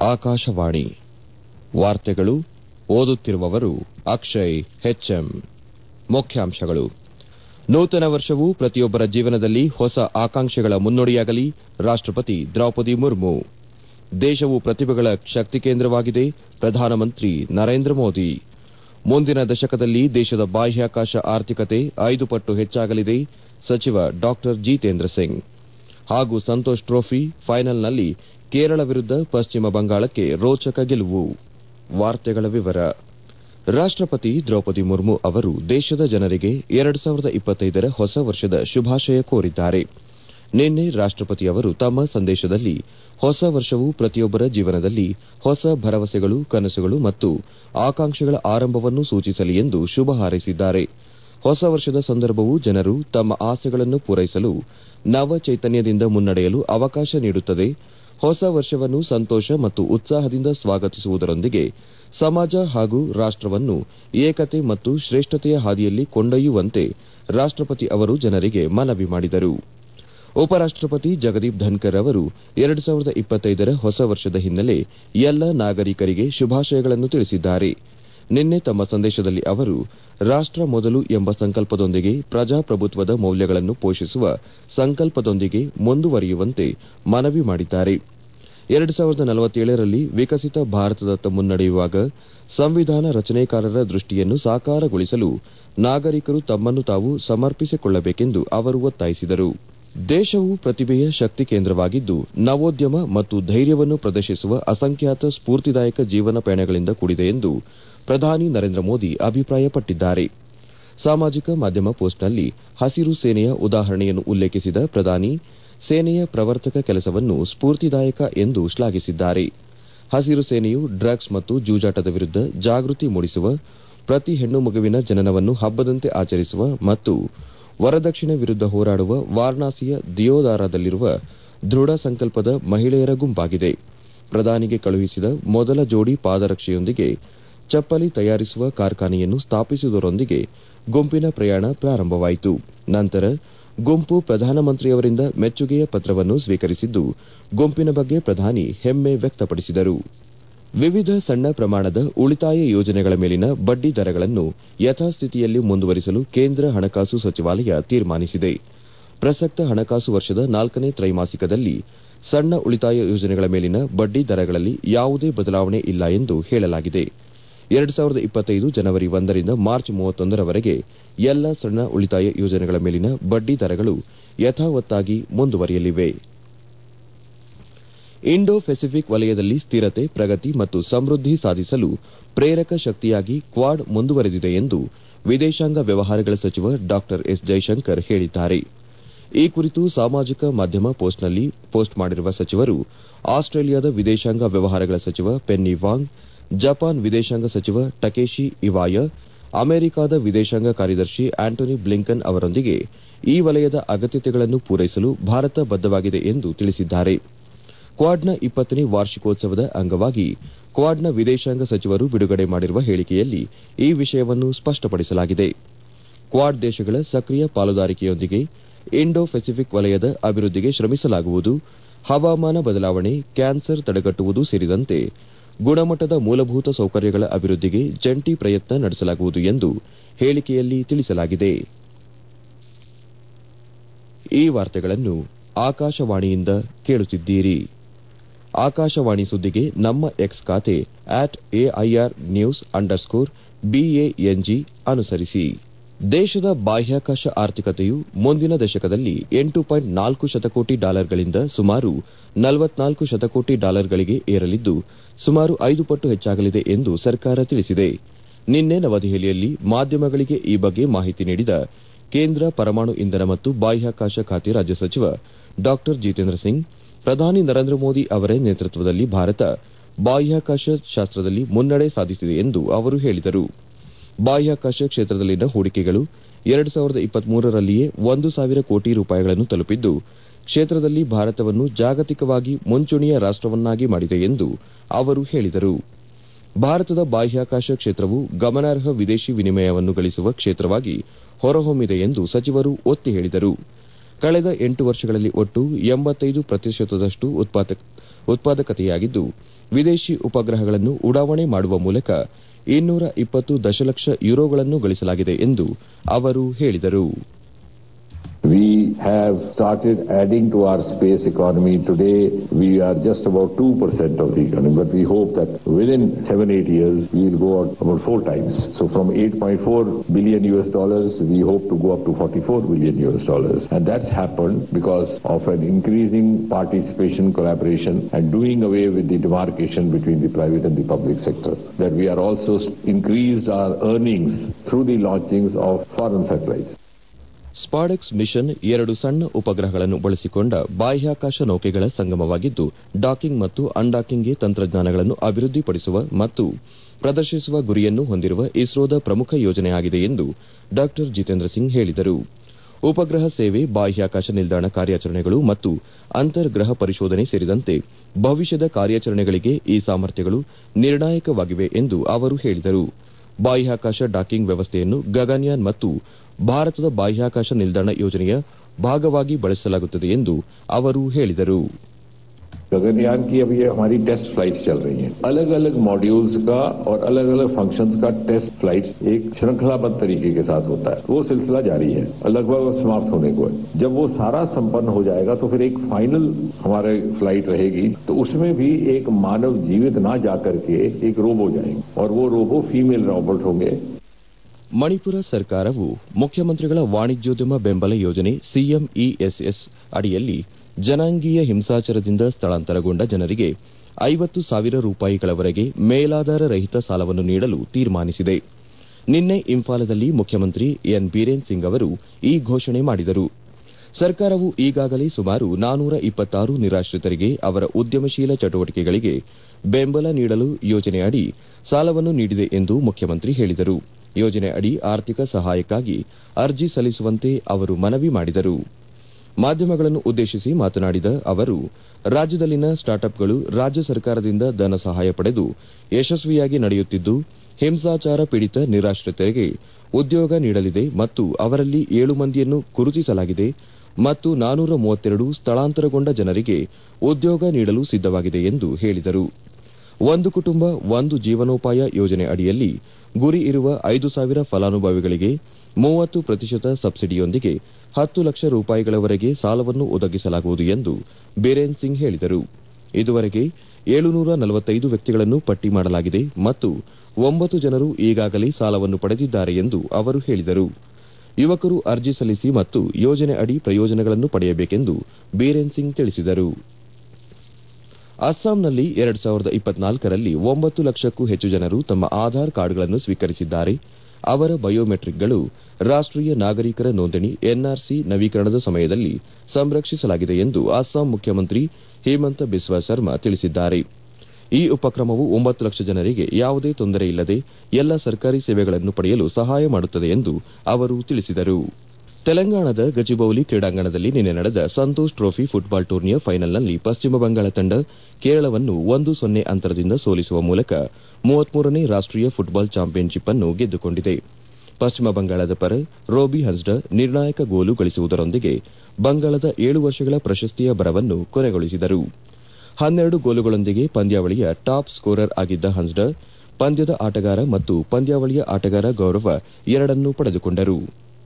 ಆಕಾಶವಾಣಿ ವಾರ್ತೆಗಳು ಓದುತ್ತಿರುವವರು ಅಕ್ಷಯ್ ಹೆಚ್ಎಂ ಮುಖ್ಯಾಂಶಗಳು ನೂತನ ವರ್ಷವು ಪ್ರತಿಯೊಬ್ಬರ ಜೀವನದಲ್ಲಿ ಹೊಸ ಆಕಾಂಕ್ಷೆಗಳ ಮುನ್ನುಡಿಯಾಗಲಿ ರಾಷ್ಟಪತಿ ದ್ರೌಪದಿ ಮುರ್ಮು ದೇಶವು ಪ್ರತಿಭೆಗಳ ಶಕ್ತಿ ಕೇಂದ್ರವಾಗಿದೆ ಪ್ರಧಾನಮಂತ್ರಿ ನರೇಂದ್ರ ಮೋದಿ ಮುಂದಿನ ದಶಕದಲ್ಲಿ ದೇಶದ ಬಾಹ್ಯಾಕಾಶ ಆರ್ಥಿಕತೆ ಐದು ಪಟ್ಟು ಹೆಚ್ಚಾಗಲಿದೆ ಸಚಿವ ಡಾ ಜಿತೇಂದ್ರ ಸಿಂಗ್ ಹಾಗೂ ಸಂತೋಷ್ ಟ್ರೋಫಿ ಫೈನಲ್ನಲ್ಲಿ ಕೇರಳ ವಿರುದ್ದ ಪಶ್ಚಿಮ ಬಂಗಾಳಕ್ಕೆ ರೋಚಕ ಗೆಲುವು ರಾಷ್ಟಪತಿ ದ್ರೌಪದಿ ಮುರ್ಮು ಅವರು ದೇಶದ ಜನರಿಗೆ ಎರಡು ಸಾವಿರದ ಇಪ್ಪತ್ತೈದರ ಹೊಸ ವರ್ಷದ ಶುಭಾಶಯ ಕೋರಿದ್ದಾರೆ ನಿನ್ನೆ ರಾಷ್ಟಪತಿ ಅವರು ತಮ್ಮ ಸಂದೇಶದಲ್ಲಿ ಹೊಸ ವರ್ಷವು ಪ್ರತಿಯೊಬ್ಬರ ಜೀವನದಲ್ಲಿ ಹೊಸ ಭರವಸೆಗಳು ಕನಸುಗಳು ಮತ್ತು ಆಕಾಂಕ್ಷೆಗಳ ಆರಂಭವನ್ನು ಸೂಚಿಸಲಿ ಎಂದು ಶುಭ ಹಾರೈಸಿದ್ದಾರೆ ಹೊಸ ವರ್ಷದ ಸಂದರ್ಭವು ಜನರು ತಮ್ಮ ಆಸೆಗಳನ್ನು ಪೂರೈಸಲು ನವ ಚೈತನ್ಯದಿಂದ ಮುನ್ನಡೆಯಲು ಅವಕಾಶ ನೀಡುತ್ತದೆ ಹೊಸ ವರ್ಷವನ್ನು ಸಂತೋಷ ಮತ್ತು ಉತ್ಸಾಹದಿಂದ ಸ್ವಾಗತಿಸುವುದರೊಂದಿಗೆ ಸಮಾಜ ಹಾಗೂ ರಾಷ್ಟವನ್ನು ಏಕತೆ ಮತ್ತು ಶ್ರೇಷ್ಠತೆಯ ಹಾದಿಯಲ್ಲಿ ಕೊಂಡೊಯ್ಯುವಂತೆ ರಾಷ್ಟಪತಿ ಅವರು ಜನರಿಗೆ ಮನವಿ ಮಾಡಿದರು ಉಪರಾಷ್ಟಪತಿ ಜಗದೀಪ್ ಧನ್ಕರ್ ಅವರು ಎರಡು ಸಾವಿರದ ಇಪ್ಪತ್ತೈದರ ಹೊಸ ವರ್ಷದ ಹಿನ್ನೆಲೆ ಎಲ್ಲ ನಾಗರಿಕರಿಗೆ ಶುಭಾಶಯಗಳನ್ನು ತಿಳಿಸಿದ್ದಾರೆ ನಿನ್ನೆ ತಮ್ಮ ಸಂದೇಶದಲ್ಲಿ ಅವರು ರಾಷ್ಟ ಮೊದಲು ಎಂಬ ಸಂಕಲ್ಪದೊಂದಿಗೆ ಪ್ರಜಾಪ್ರಭುತ್ವದ ಮೌಲ್ಯಗಳನ್ನು ಪೋಷಿಸುವ ಸಂಕಲ್ಪದೊಂದಿಗೆ ಮುಂದುವರಿಯುವಂತೆ ಮನವಿ ಮಾಡಿದ್ದಾರೆ ಎರಡು ಸಾವಿರದ ನಲವತ್ತೇಳರಲ್ಲಿ ವಿಕಸಿತ ಭಾರತದತ್ತ ಮುನ್ನಡೆಯುವಾಗ ಸಂವಿಧಾನ ರಚನೆಕಾರರ ದೃಷ್ಟಿಯನ್ನು ಸಾಕಾರಗೊಳಿಸಲು ನಾಗರಿಕರು ತಮ್ಮನ್ನು ತಾವು ಸಮರ್ಪಿಸಿಕೊಳ್ಳಬೇಕೆಂದು ಅವರು ಒತ್ತಾಯಿಸಿದರು ದೇಶವು ಪ್ರತಿಭೆಯ ಶಕ್ತಿ ಕೇಂದ್ರವಾಗಿದ್ದು ನವೋದ್ಯಮ ಮತ್ತು ಧೈರ್ಯವನ್ನು ಪ್ರದರ್ಶಿಸುವ ಅಸಂಖ್ಯಾತ ಸ್ಫೂರ್ತಿದಾಯಕ ಜೀವನ ಪಯಣಗಳಿಂದ ಕೂಡಿದೆ ಎಂದು ಪ್ರಧಾನಿ ನರೇಂದ್ರ ಮೋದಿ ಅಭಿಪ್ರಾಯಪಟ್ಟಿದ್ದಾರೆ ಸಾಮಾಜಿಕ ಮಾಧ್ಯಮ ಪೋಸ್ಟ್ನಲ್ಲಿ ಹಸಿರು ಸೇನೆಯ ಉದಾಹರಣೆಯನ್ನು ಉಲ್ಲೇಖಿಸಿದ ಪ್ರಧಾನಿ ಸೇನೆಯ ಪ್ರವರ್ತಕ ಕೆಲಸವನ್ನು ಸ್ಫೂರ್ತಿದಾಯಕ ಎಂದು ಶ್ಲಾಘಿಸಿದ್ದಾರೆ ಹಸಿರು ಸೇನೆಯು ಡ್ರಗ್ಸ್ ಮತ್ತು ಜೂಜಾಟದ ವಿರುದ್ದ ಜಾಗೃತಿ ಮೂಡಿಸುವ ಪ್ರತಿ ಹೆಣ್ಣು ಮಗುವಿನ ಜನನವನ್ನು ಹಬ್ಬದಂತೆ ಆಚರಿಸುವ ಮತ್ತು ವರದಕ್ಷಿಣೆ ವಿರುದ್ದ ಹೋರಾಡುವ ವಾರಣಾಸಿಯ ದಿಯೋದಾರದಲ್ಲಿರುವ ದೃಢ ಸಂಕಲ್ಪದ ಮಹಿಳೆಯರ ಗುಂಪಾಗಿದೆ ಪ್ರಧಾನಿಗೆ ಕಳುಹಿಸಿದ ಮೊದಲ ಜೋಡಿ ಪಾದರಕ್ಷೆಯೊಂದಿಗೆ ಚಪ್ಪಲಿ ತಯಾರಿಸುವ ಕಾರ್ಖಾನೆಯನ್ನು ಸ್ಥಾಪಿಸುವುದರೊಂದಿಗೆ ಗುಂಪಿನ ಪ್ರಯಾಣ ಪ್ರಾರಂಭವಾಯಿತು ನಂತರ ಗುಂಪು ಪ್ರಧಾನಮಂತ್ರಿಯವರಿಂದ ಮೆಚ್ಚುಗೆಯ ಪತ್ರವನ್ನು ಸ್ವೀಕರಿಸಿದ್ದು ಗುಂಪಿನ ಬಗ್ಗೆ ಪ್ರಧಾನಿ ಹೆಮ್ಮೆ ವ್ಯಕ್ತಪಡಿಸಿದರು ವಿವಿಧ ಸಣ್ಣ ಪ್ರಮಾಣದ ಉಳಿತಾಯ ಯೋಜನೆಗಳ ಮೇಲಿನ ಬಡ್ಡಿ ದರಗಳನ್ನು ಯಥಾಸ್ಥಿತಿಯಲ್ಲಿ ಮುಂದುವರಿಸಲು ಕೇಂದ್ರ ಹಣಕಾಸು ಸಚಿವಾಲಯ ತೀರ್ಮಾನಿಸಿದೆ ಪ್ರಸಕ್ತ ಹಣಕಾಸು ವರ್ಷದ ನಾಲ್ಕನೇ ತ್ರೈಮಾಸಿಕದಲ್ಲಿ ಸಣ್ಣ ಉಳಿತಾಯ ಯೋಜನೆಗಳ ಮೇಲಿನ ಬಡ್ಡಿ ದರಗಳಲ್ಲಿ ಯಾವುದೇ ಬದಲಾವಣೆ ಇಲ್ಲ ಎಂದು ಹೇಳಲಾಗಿದೆ ಎರಡು ಸಾವಿರದ ಇಪ್ಪತ್ತೈದು ಜನವರಿ ಒಂದರಿಂದ ಮಾರ್ಚ್ ಮೂವತ್ತೊಂದರವರೆಗೆ ಎಲ್ಲ ಸಣ್ಣ ಉಳಿತಾಯ ಯೋಜನೆಗಳ ಮೇಲಿನ ಬಡ್ಡಿ ದರಗಳು ಯಥಾವತ್ತಾಗಿ ಮುಂದುವರಿಯಲಿವೆ ಇಂಡೋ ಪೆಸಿಫಿಕ್ ವಲಯದಲ್ಲಿ ಸ್ಥಿರತೆ ಪ್ರಗತಿ ಮತ್ತು ಸಮೃದ್ಧಿ ಸಾಧಿಸಲು ಪ್ರೇರಕ ಶಕ್ತಿಯಾಗಿ ಕ್ವಾಡ್ ಮುಂದುವರೆದಿದೆ ಎಂದು ವಿದೇಶಾಂಗ ವ್ಯವಹಾರಗಳ ಸಚಿವ ಡಾ ಎಸ್ ಜೈಶಂಕರ್ ಹೇಳಿದ್ದಾರೆ ಈ ಕುರಿತು ಸಾಮಾಜಿಕ ಮಾಧ್ಯಮ ಪೋಸ್ಟ್ನಲ್ಲಿ ಪೋಸ್ಟ್ ಮಾಡಿರುವ ಸಚಿವರು ಆಸ್ಟ್ರೇಲಿಯಾದ ವಿದೇಶಾಂಗ ವ್ಯವಹಾರಗಳ ಸಚಿವ ಪೆನ್ನಿ ವಾಂಗ್ ಜಪಾನ್ ವಿದೇಶಾಂಗ ಸಚಿವ ಟಕೇಶಿ ಇವಾಯ ಅಮೆರಿಕದ ವಿದೇಶಾಂಗ ಕಾರ್ಯದರ್ಶಿ ಆಂಟೋನಿ ಬ್ಲಿಂಕನ್ ಅವರೊಂದಿಗೆ ಈ ವಲಯದ ಅಗತ್ಯತೆಗಳನ್ನು ಪೂರೈಸಲು ಭಾರತ ಬದ್ದವಾಗಿದೆ ಎಂದು ತಿಳಿಸಿದ್ದಾರೆ ಕ್ವಾಡ್ನ ಇಪ್ಪತ್ತನೇ ವಾರ್ಷಿಕೋತ್ಸವದ ಅಂಗವಾಗಿ ಕ್ವಾಡ್ನ ವಿದೇಶಾಂಗ ಸಚಿವರು ಬಿಡುಗಡೆ ಮಾಡಿರುವ ಹೇಳಿಕೆಯಲ್ಲಿ ಈ ವಿಷಯವನ್ನು ಸ್ಪಷ್ಟಪಡಿಸಲಾಗಿದೆ ಕ್ವಾಡ್ ದೇಶಗಳ ಸಕ್ರಿಯ ಪಾಲುದಾರಿಕೆಯೊಂದಿಗೆ ಇಂಡೋ ಪೆಸಿಫಿಕ್ ವಲಯದ ಅಭಿವೃದ್ಧಿಗೆ ಶ್ರಮಿಸಲಾಗುವುದು ಹವಾಮಾನ ಬದಲಾವಣೆ ಕ್ಯಾನ್ಸರ್ ತಡೆಗಟ್ಟುವುದು ಸೇರಿದಂತೆ ಗುಣಮಟ್ಟದ ಮೂಲಭೂತ ಸೌಕರ್ಯಗಳ ಅಭಿವೃದ್ಧಿಗೆ ಜಂಟಿ ಪ್ರಯತ್ನ ನಡೆಸಲಾಗುವುದು ಎಂದು ಹೇಳಿಕೆಯಲ್ಲಿ ತಿಳಿಸಲಾಗಿದೆ ಈ ವಾರ್ತೆಗಳನ್ನು ಆಕಾಶವಾಣಿಯಿಂದ ಕೇಳುತ್ತಿದ್ದೀರಿ ಆಕಾಶವಾಣಿ ಸುದ್ದಿಗೆ ನಮ್ಮ ಎಕ್ಸ್ ಖಾತೆ at AIR news underscore BANG ಅನುಸರಿಸಿ ದೇಶದ ಬಾಹ್ಯಾಕಾಶ ಆರ್ಥಿಕತೆಯು ಮುಂದಿನ ದಶಕದಲ್ಲಿ ಎಂಟು ಪಾಯಿಂಟ್ ನಾಲ್ಕು ಶತಕೋಟಿ ಡಾಲರ್ಗಳಿಂದ ಸುಮಾರು ನಲವತ್ನಾಲ್ಕು ಶತಕೋಟಿ ಡಾಲರ್ಗಳಿಗೆ ಏರಲಿದ್ದು ಸುಮಾರು ಐದು ಪಟ್ಟು ಹೆಚ್ಚಾಗಲಿದೆ ಎಂದು ಸರ್ಕಾರ ತಿಳಿಸಿದೆ ನಿನ್ನೆ ನವದೆಹಲಿಯಲ್ಲಿ ಮಾಧ್ಯಮಗಳಿಗೆ ಈ ಬಗ್ಗೆ ಮಾಹಿತಿ ನೀಡಿದ ಕೇಂದ್ರ ಪರಮಾಣು ಇಂಧನ ಮತ್ತು ಬಾಹ್ಯಾಕಾಶ ಖಾತೆ ರಾಜ್ಯ ಸಚಿವ ಡಾ ಜಿತೇಂದ್ರ ಸಿಂಗ್ ಪ್ರಧಾನಿ ನರೇಂದ್ರ ಮೋದಿ ಅವರ ನೇತೃತ್ವದಲ್ಲಿ ಭಾರತ ಬಾಹ್ಯಾಕಾಶ ಶಾಸ್ತ್ರದಲ್ಲಿ ಮುನ್ನಡೆ ಸಾಧಿಸಿದೆ ಎಂದು ಅವರು ಹೇಳಿದರು ಬಾಹ್ಯಾಕಾಶ ಕ್ಷೇತ್ರದಲ್ಲಿನ ಹೂಡಿಕೆಗಳು ಎರಡು ಸಾವಿರದ ಇಪ್ಪತ್ಮೂರರಲ್ಲಿಯೇ ಒಂದು ಸಾವಿರ ಕೋಟಿ ರೂಪಾಯಿಗಳನ್ನು ತಲುಪಿದ್ದು ಕ್ಷೇತ್ರದಲ್ಲಿ ಭಾರತವನ್ನು ಜಾಗತಿಕವಾಗಿ ಮುಂಚೂಣಿಯ ರಾಷ್ಟವನ್ನಾಗಿ ಮಾಡಿದೆ ಎಂದು ಅವರು ಹೇಳಿದರು ಭಾರತದ ಬಾಹ್ಯಾಕಾಶ ಕ್ಷೇತ್ರವು ಗಮನಾರ್ಹ ವಿದೇಶಿ ವಿನಿಮಯವನ್ನು ಗಳಿಸುವ ಕ್ಷೇತ್ರವಾಗಿ ಹೊರಹೊಮ್ಮಿದೆ ಎಂದು ಸಚಿವರು ಒತ್ತಿ ಹೇಳಿದರು ಕಳೆದ ಎಂಟು ವರ್ಷಗಳಲ್ಲಿ ಒಟ್ಟು ಎಂಬತ್ತೈದು ಪ್ರತಿಶತದಷ್ಟು ಉತ್ಪಾದಕತೆಯಾಗಿದ್ದು ವಿದೇಶಿ ಉಪಗ್ರಹಗಳನ್ನು ಉಡಾವಣೆ ಮಾಡುವ ಮೂಲಕ ಇನ್ನೂರ ಇಪ್ಪತ್ತು ದಶಲಕ್ಷ ಯುರೋಗಳನ್ನು ಗಳಿಸಲಾಗಿದೆ ಎಂದು ಅವರು ಹೇಳಿದರು We have started adding to our space economy. Today, we are just about 2% of the economy, but we hope that within seven, eight years, we will go up about four times. So from 8.4 billion US dollars, we hope to go up to 44 billion US dollars. And that's happened because of an increasing participation, collaboration, and doing away with the demarcation between the private and the public sector. That we are also increased our earnings through the launchings of foreign satellites. SpaDeX mission ಎರಡು ಸಣ್ಣ ಉಪಗ್ರಹಗಳನ್ನು ಬಳಸಿಕೊಂಡ ಬಾಹ್ಯಾಕಾಶ ನೌಕೆಗಳ ಸಂಗಮವಾಗಿದ್ದು docking ಮತ್ತು ಅನ್ಡಾಕಿಂಗ್ಗೆ ತಂತ್ರಜ್ಞಾನಗಳನ್ನು ಅಭಿವೃದ್ಧಿಪಡಿಸುವ ಮತ್ತು ಪ್ರದರ್ಶಿಸುವ ಗುರಿಯನ್ನು ಹೊಂದಿರುವ ಇಸ್ರೋದ ಪ್ರಮುಖ ಯೋಜನೆಯಾಗಿದೆ ಎಂದು ಡಾ ಜಿತೇಂದ್ರ ಸಿಂಗ್ ಹೇಳಿದರು ಉಪಗ್ರಹ ಸೇವೆ ಬಾಹ್ಯಾಕಾಶ ನಿಲ್ದಾಣ ಕಾರ್ಯಾಚರಣೆಗಳು ಮತ್ತು ಅಂತರ್ಗ್ರಹ ಪರಿಶೋಧನೆ ಸೇರಿದಂತೆ ಭವಿಷ್ಯದ ಕಾರ್ಯಾಚರಣೆಗಳಿಗೆ ಈ ಸಾಮರ್ಥ್ಯಗಳು ನಿರ್ಣಾಯಕವಾಗಿವೆ ಎಂದು ಅವರು ಹೇಳಿದರು ಬಾಹ್ಯಾಕಾಶ ಡಾಕಿಂಗ್ ವ್ಯವಸ್ಥೆಯನ್ನು ಗಗನ್ಯಾನ್ ಮತ್ತು ಭಾರತದ ಬಾಹ್ಯಾಕಾಶ ನಿಲ್ದಾಣ ಯೋಜನೆಯ ಭಾಗವಾಗಿ ಬಳಸಲಾಗುತ್ತದೆ ಎಂದು ಅವರು ಹೇಳಿದರು गगनयान की अभी हमारी टेस्ट फ्लाइट्स चल रही हैं अलग अलग मॉड्यूल्स का और अलग अलग फंक्शंस का टेस्ट फ्लाइट्स एक श्रृंखलाबद्ध तरीके के साथ होता है वो सिलसिला जारी है लगभग समाप्त होने को है जब वो सारा संपन्न हो जाएगा तो फिर एक फाइनल हमारे फ्लाइट रहेगी तो उसमें भी एक मानव जीवित ना जाकर के एक रोबो जाएंगे और वो रोबो फीमेल रोबोट होंगे ಮಣಿಪುರ ಸರ್ಕಾರವು ಮುಖ್ಯಮಂತ್ರಿಗಳ ವಾಣಿಜ್ಯೋದ್ಯಮ ಬೆಂಬಲ ಯೋಜನೆ ಸಿಎಂಇಎಸ್ಎಸ್ ಅಡಿಯಲ್ಲಿ ಜನಾಂಗೀಯ ಹಿಂಸಾಚಾರದಿಂದ ಸ್ಥಳಾಂತರಗೊಂಡ ಜನರಿಗೆ ಐವತ್ತು ಸಾವಿರ ರೂಪಾಯಿಗಳವರೆಗೆ ಮೇಲಾಧಾರ ರಹಿತ ಸಾಲವನ್ನು ನೀಡಲು ತೀರ್ಮಾನಿಸಿದೆ ನಿನ್ನೆ ಇಂಫಾಲದಲ್ಲಿ ಮುಖ್ಯಮಂತ್ರಿ ಎನ್ ಬೀರೇನ್ ಸಿಂಗ್ ಅವರು ಈ ಘೋಷಣೆ ಮಾಡಿದರು ಸರ್ಕಾರವು ಈಗಾಗಲೇ ಸುಮಾರು ನಾನೂರ ಇಪ್ಪತ್ತಾರು ನಿರಾಶ್ರಿತರಿಗೆ ಅವರ ಉದ್ಯಮಶೀಲ ಚಟುವಟಿಕೆಗಳಿಗೆ ಬೆಂಬಲ ನೀಡಲು ಯೋಜನೆಯಡಿ ಸಾಲವನ್ನು ನೀಡಿದೆ ಎಂದು ಮುಖ್ಯಮಂತ್ರಿ ಹೇಳಿದರು ಯೋಜನೆ ಅಡಿ ಆರ್ಥಿಕ ಸಹಾಯಕ್ಕಾಗಿ ಅರ್ಜಿ ಸಲ್ಲಿಸುವಂತೆ ಅವರು ಮನವಿ ಮಾಡಿದರು ಮಾಧ್ಯಮಗಳನ್ನು ಉದ್ದೇಶಿಸಿ ಮಾತನಾಡಿದ ಅವರು ರಾಜ್ಯದಲ್ಲಿನ ಸ್ಟಾರ್ಟ್ಅಪ್ಗಳು ರಾಜ್ಯ ಸರ್ಕಾರದಿಂದ ಧನ ಸಹಾಯ ಪಡೆದು ಯಶಸ್ವಿಯಾಗಿ ನಡೆಯುತ್ತಿದ್ದು ಹಿಂಸಾಚಾರ ಪೀಡಿತ ನಿರಾಶ್ರಿತರಿಗೆ ಉದ್ಯೋಗ ನೀಡಲಿದೆ ಮತ್ತು ಅವರಲ್ಲಿ ಏಳು ಮಂದಿಯನ್ನು ಗುರುತಿಸಲಾಗಿದೆ ಮತ್ತು ನಾನೂರ ಮೂವತ್ತೆರಡು ಸ್ಥಳಾಂತರಗೊಂಡ ಜನರಿಗೆ ಉದ್ಯೋಗ ನೀಡಲು ಸಿದ್ದವಾಗಿದೆ ಎಂದು ಹೇಳಿದರು ಒಂದು ಕುಟುಂಬ ಒಂದು ಜೀವನೋಪಾಯ ಯೋಜನೆ ಅಡಿಯಲ್ಲಿ ಗುರಿ ಇರುವ ಐದು ಸಾವಿರ ಫಲಾನುಭವಿಗಳಿಗೆ ಮೂವತ್ತು ಪ್ರತಿಶತ ಸಬ್ಸಿಡಿಯೊಂದಿಗೆ ಹತ್ತು ಲಕ್ಷ ರೂಪಾಯಿಗಳವರೆಗೆ ಸಾಲವನ್ನು ಒದಗಿಸಲಾಗುವುದು ಎಂದು ಬೀರೇನ್ ಸಿಂಗ್ ಹೇಳಿದರು ಇದುವರೆಗೆ ಏಳುನೂರ ನಲವತ್ತೈದು ವ್ಯಕ್ತಿಗಳನ್ನು ಪಟ್ಟಿ ಮಾಡಲಾಗಿದೆ ಮತ್ತು ಒಂಬತ್ತು ಜನರು ಈಗಾಗಲೇ ಸಾಲವನ್ನು ಪಡೆದಿದ್ದಾರೆ ಎಂದು ಅವರು ಹೇಳಿದರು ಯುವಕರು ಅರ್ಜಿ ಸಲ್ಲಿಸಿ ಮತ್ತು ಯೋಜನೆ ಅಡಿ ಪ್ರಯೋಜನಗಳನ್ನು ಪಡೆಯಬೇಕೆಂದು ಬೀರೇನ್ ಸಿಂಗ್ ತಿಳಿಸಿದರು ಅಸ್ಸಾಂನಲ್ಲಿ ಎರಡು ಸಾವಿರದ ಇಪ್ಪತ್ನಾಲ್ಕರಲ್ಲಿ ಒಂಬತ್ತು ಲಕ್ಷಕ್ಕೂ ಹೆಚ್ಚು ಜನರು ತಮ್ಮ ಆಧಾರ್ ಕಾರ್ಡ್ಗಳನ್ನು ಸ್ವೀಕರಿಸಿದ್ದಾರೆ ಅವರ ಬಯೋಮೆಟ್ರಿಕ್ಗಳು ರಾಷ್ಟೀಯ ನಾಗರಿಕರ ನೋಂದಣಿ ಎನ್ಆರ್ಸಿ ನವೀಕರಣದ ಸಮಯದಲ್ಲಿ ಸಂರಕ್ಷಿಸಲಾಗಿದೆ ಎಂದು ಅಸ್ಸಾಂ ಮುಖ್ಯಮಂತ್ರಿ ಹೇಮಂತ ಬಿಸ್ವಾ ಶರ್ಮಾ ತಿಳಿಸಿದ್ದಾರೆ ಈ ಉಪಕ್ರಮವು ಒಂಬತ್ತು ಲಕ್ಷ ಜನರಿಗೆ ಯಾವುದೇ ತೊಂದರೆ ಇಲ್ಲದೆ ಎಲ್ಲ ಸರ್ಕಾರಿ ಸೇವೆಗಳನ್ನು ಪಡೆಯಲು ಸಹಾಯ ಮಾಡುತ್ತದೆ ಎಂದು ಅವರು ತಿಳಿಸಿದರು ತೆಲಂಗಾಣದ ಗಜಿಬೌಲಿ ಕ್ರೀಡಾಂಗಣದಲ್ಲಿ ನಿನ್ನೆ ನಡೆದ ಸಂತೋಷ್ ಟ್ರೋಫಿ ಫುಟ್ಬಾಲ್ ಟೂರ್ನಿಯ ಫೈನಲ್ನಲ್ಲಿ ಪಶ್ಚಿಮ ಬಂಗಾಳ ತಂಡ ಕೇರಳವನ್ನು ಒಂದು ಸೊನ್ನೆ ಅಂತರದಿಂದ ಸೋಲಿಸುವ ಮೂಲಕ ಮೂವತ್ಮೂರನೇ ರಾಷ್ಟೀಯ ಫುಟ್ಬಾಲ್ ಚಾಂಪಿಯನ್ಶಿಪ್ ಅನ್ನು ಗೆದ್ದುಕೊಂಡಿದೆ ಪಶ್ಚಿಮ ಬಂಗಾಳದ ಪರ ರೋಬಿ ಹನ್ಸ್ಡ ನಿರ್ಣಾಯಕ ಗೋಲು ಗಳಿಸುವುದರೊಂದಿಗೆ ಬಂಗಾಳದ ಏಳು ವರ್ಷಗಳ ಪ್ರಶಸ್ತಿಯ ಬರವನ್ನು ಕೊನೆಗೊಳಿಸಿದರು ಹನ್ನೆರಡು ಗೋಲುಗಳೊಂದಿಗೆ ಪಂದ್ಯಾವಳಿಯ ಟಾಪ್ ಸ್ಕೋರರ್ ಆಗಿದ್ದ ಹನ್ಸ್ಡ ಪಂದ್ಯದ ಆಟಗಾರ ಮತ್ತು ಪಂದ್ಯಾವಳಿಯ ಆಟಗಾರ ಗೌರವ ಎರಡನ್ನೂ ಪಡೆದುಕೊಂಡರು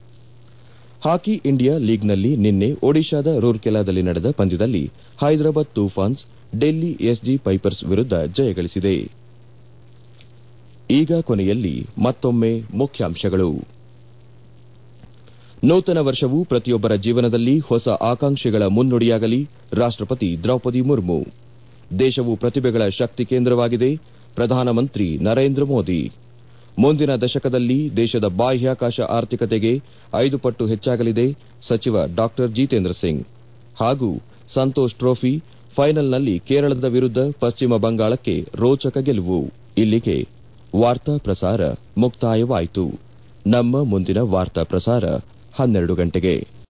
ಹಾಕಿ ಇಂಡಿಯಾ ಲೀಗ್ನಲ್ಲಿ ನಿನ್ನೆ ಒಡಿಶಾದ ರೂರ್ಕೆಲಾದಲ್ಲಿ ನಡೆದ ಪಂದ್ಯದಲ್ಲಿ ಹೈದರಾಬಾದ್ ತೂಫಾನ್ಸ್ ಡೆಲ್ಲಿ ಎಸ್ಜಿ ಪೈಪರ್ಸ್ ವಿರುದ್ಧ ಜಯಗಳಿಸಿದೆ ಈಗ ಕೊನೆಯಲ್ಲಿ ಮತ್ತೊಮ್ಮೆ ಮುಖ್ಯಾಂಶಗಳು ನೂತನ ವರ್ಷವು ಪ್ರತಿಯೊಬ್ಬರ ಜೀವನದಲ್ಲಿ ಹೊಸ ಆಕಾಂಕ್ಷೆಗಳ ಮುನ್ನುಡಿಯಾಗಲಿ ರಾಷ್ಟಪತಿ ದ್ರೌಪದಿ ಮುರ್ಮು ದೇಶವು ಪ್ರತಿಭೆಗಳ ಶಕ್ತಿ ಕೇಂದ್ರವಾಗಿದೆ ಪ್ರಧಾನಮಂತ್ರಿ ನರೇಂದ್ರ ಮೋದಿ ಮುಂದಿನ ದಶಕದಲ್ಲಿ ದೇಶದ ಬಾಹ್ಯಾಕಾಶ ಆರ್ಥಿಕತೆಗೆ ಐದು ಪಟ್ಟು ಹೆಚ್ಚಾಗಲಿದೆ ಸಚಿವ ಡಾ ಜಿತೇಂದ್ರ ಸಿಂಗ್ ಹಾಗೂ ಸಂತೋಷ್ ಟ್ರೋಫಿ ಫೈನಲ್ನಲ್ಲಿ ಕೇರಳದ ವಿರುದ್ಧ ಪಶ್ಚಿಮ ಬಂಗಾಳಕ್ಕೆ ರೋಚಕ ಗೆಲುವು ಇಲ್ಲಿಗೆ ವಾರ್ತಾ ಪ್ರಸಾರ ಮುಕ್ತಾಯವಾಯಿತು ನಮ್ಮ ಮುಂದಿನ ವಾರ್ತಾ ಪ್ರಸಾರ ಹನ್ನೆರಡು ಗಂಟೆಗೆ